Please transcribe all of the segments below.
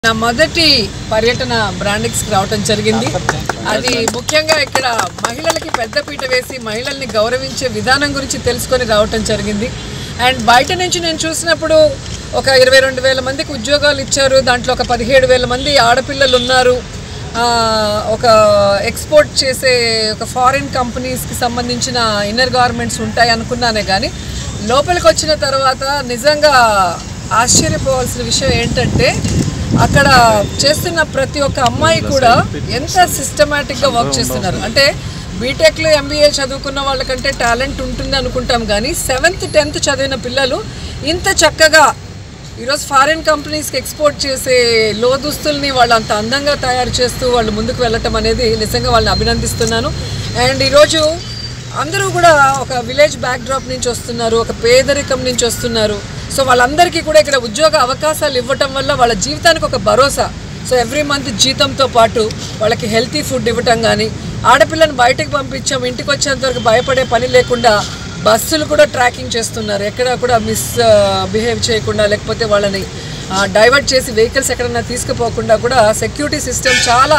నా మొదటి పర్యటన బ్రాండిక్స్కి రావటం జరిగింది అది ముఖ్యంగా ఇక్కడ మహిళలకి పెద్దపీట వేసి మహిళల్ని గౌరవించే విధానం గురించి తెలుసుకొని రావటం జరిగింది అండ్ బయట నుంచి నేను చూసినప్పుడు ఒక ఇరవై రెండు వేల మందికి ఉద్యోగాలు ఇచ్చారు దాంట్లో ఒక పదిహేడు వేల మంది ఆడపిల్లలు ఉన్నారు ఆ, ఒక ఎక్స్పోర్ట్ చేసే ఒక ఫారిన్ కంపెనీస్కి సంబంధించిన ఇన్నర్ గార్మెంట్స్ ఉంటాయి అనుకున్నానే కానీ లోపలికి వచ్చిన తర్వాత నిజంగా ఆశ్చర్యపోవాల్సిన విషయం ఏంటంటే అక్కడ చేస్తున్న ప్రతి ఒక్క అమ్మాయి కూడా ఎంత సిస్టమేటిక్గా వర్క్ చేస్తున్నారు అంటే బీటెక్లో ఎంబీఏ చదువుకున్న వాళ్ళకంటే టాలెంట్ ఉంటుంది అనుకుంటాం కానీ సెవెంత్ టెన్త్ చదివిన పిల్లలు ఇంత చక్కగా ఈరోజు ఫారిన్ కంపెనీస్కి ఎక్స్పోర్ట్ చేసే లో దుస్తుల్ని వాళ్ళు అంత అందంగా తయారు చేస్తూ వాళ్ళు ముందుకు వెళ్ళటం అనేది నిజంగా వాళ్ళని అభినందిస్తున్నాను అండ్ ఈరోజు అందరూ కూడా ఒక విలేజ్ బ్యాక్డ్రాప్ నుంచి వస్తున్నారు ఒక పేదరికం నుంచి వస్తున్నారు సో వాళ్ళందరికీ కూడా ఇక్కడ ఉద్యోగ అవకాశాలు ఇవ్వటం వల్ల వాళ్ళ జీవితానికి ఒక భరోసా సో ఎవ్రీ మంత్ జీతంతో పాటు వాళ్ళకి హెల్తీ ఫుడ్ ఇవ్వటం కానీ ఆడపిల్లని బయటకు పంపించాం ఇంటికి వచ్చేంత వరకు భయపడే పని లేకుండా బస్సులు కూడా ట్రాకింగ్ చేస్తున్నారు ఎక్కడ కూడా మిస్ బిహేవ్ చేయకుండా లేకపోతే వాళ్ళని డైవర్ట్ చేసి వెహికల్స్ ఎక్కడన్నా తీసుకుపోకుండా కూడా సెక్యూరిటీ సిస్టమ్ చాలా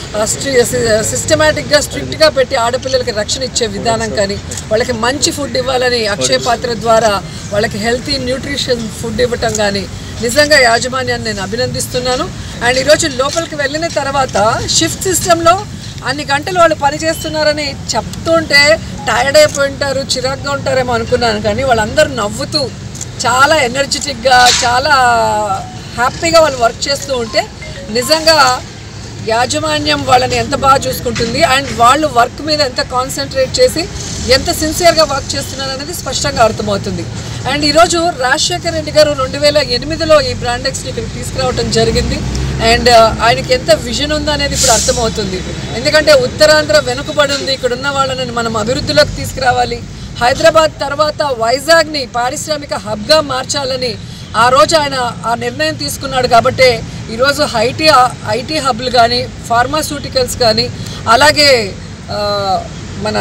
సిస్టమేటిక్గా స్ట్రిక్ట్గా పెట్టి ఆడపిల్లలకి రక్షణ ఇచ్చే విధానం కానీ వాళ్ళకి మంచి ఫుడ్ ఇవ్వాలని అక్షయ పాత్ర ద్వారా వాళ్ళకి హెల్తీ న్యూట్రిషన్ ఫుడ్ ఇవ్వటం కానీ నిజంగా యాజమాన్యాన్ని నేను అభినందిస్తున్నాను అండ్ ఈరోజు లోపలికి వెళ్ళిన తర్వాత షిఫ్ట్ సిస్టంలో అన్ని గంటలు వాళ్ళు పని చేస్తున్నారని చెప్తుంటే టైర్డ్ అయిపోయి ఉంటారు చిరాగ్గా ఉంటారేమో అనుకున్నాను కానీ వాళ్ళందరూ నవ్వుతూ చాలా ఎనర్జెటిక్గా చాలా హ్యాపీగా వాళ్ళు వర్క్ చేస్తూ ఉంటే నిజంగా యాజమాన్యం వాళ్ళని ఎంత బాగా చూసుకుంటుంది అండ్ వాళ్ళు వర్క్ మీద ఎంత కాన్సన్ట్రేట్ చేసి ఎంత సిన్సియర్గా వర్క్ చేస్తున్నారు అనేది స్పష్టంగా అర్థమవుతుంది అండ్ ఈరోజు రాజశేఖర రెడ్డి గారు రెండు వేల ఎనిమిదిలో ఈ బ్రాండెక్స్ని ఇక్కడికి తీసుకురావడం జరిగింది అండ్ ఆయనకి ఎంత విజన్ ఉందో అనేది ఇప్పుడు అర్థమవుతుంది ఎందుకంటే ఉత్తరాంధ్ర వెనుకబడి ఉంది ఇక్కడ ఉన్న వాళ్ళని మనం అభివృద్ధిలోకి తీసుకురావాలి హైదరాబాద్ తర్వాత వైజాగ్ని పారిశ్రామిక హబ్గా మార్చాలని ఆ రోజు ఆయన ఆ నిర్ణయం తీసుకున్నాడు కాబట్టి ఈరోజు ఐటీ ఐటీ హబ్లు కానీ ఫార్మాస్యూటికల్స్ కానీ అలాగే ఆ, మన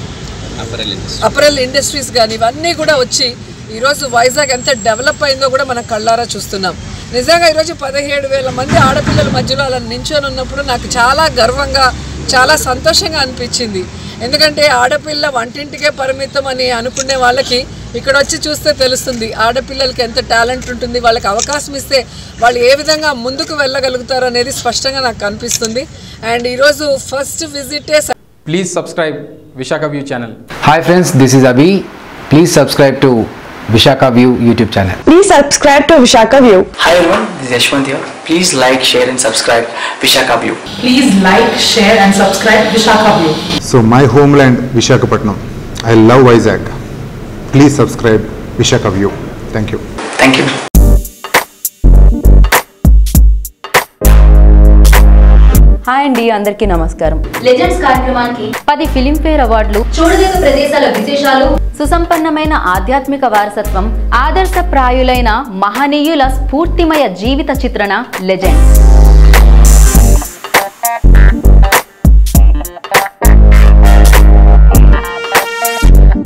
అపరల్ ఇండస్ట్రీస్ కానీ ఇవన్నీ కూడా వచ్చి ఈరోజు వైజాగ్ ఎంత డెవలప్ అయిందో కూడా మనం కళ్ళారా చూస్తున్నాం నిజంగా ఈరోజు పదిహేడు వేల మంది ఆడపిల్లల మధ్యలో అలా నించొని ఉన్నప్పుడు నాకు చాలా గర్వంగా చాలా సంతోషంగా అనిపించింది ఎందుకంటే ఆడపిల్ల వంటింటికే పరిమితం అని అనుకునే వాళ్ళకి ఇక్కడ వచ్చి చూస్తే తెలుస్తుంది ఆడపిల్లలకి ఎంత టాలెంట్ ఉంటుంది వాళ్ళకి అవకాశం ఇస్తే వాళ్ళు ఏ విధంగా ముందుకు వెళ్ళగలుగుతారు అనేది స్పష్టంగా నాకు కనిపిస్తుంది అండ్ ఈరోజు ఫస్ట్ విజిటే Please subscribe Vishaka View channel. Hi friends, this is Abhi. Please subscribe to Vishaka View YouTube channel. Please subscribe to Vishaka View. Hi everyone, this is Yashwant here. Please like, share and subscribe Vishaka View. Please like, share and subscribe Vishaka View. So my homeland Vishakhapatnam. I love Vizag. Please subscribe Vishaka View. Thank you. Thank you. Hi అండి అందరికీ నమస్కారం legends కార్యక్రమానికి పది Filmfare అవార్డులు చూడదగ్గ ప్రదేశాల విశేషాలు సుసంపన్నమైన ఆధ్యాత్మిక వారసత్వం ఆదర్శప్రాయులైన మహనీయుల స్ఫూర్తిమయ జీవిత చిత్రణ లెజెండ్స్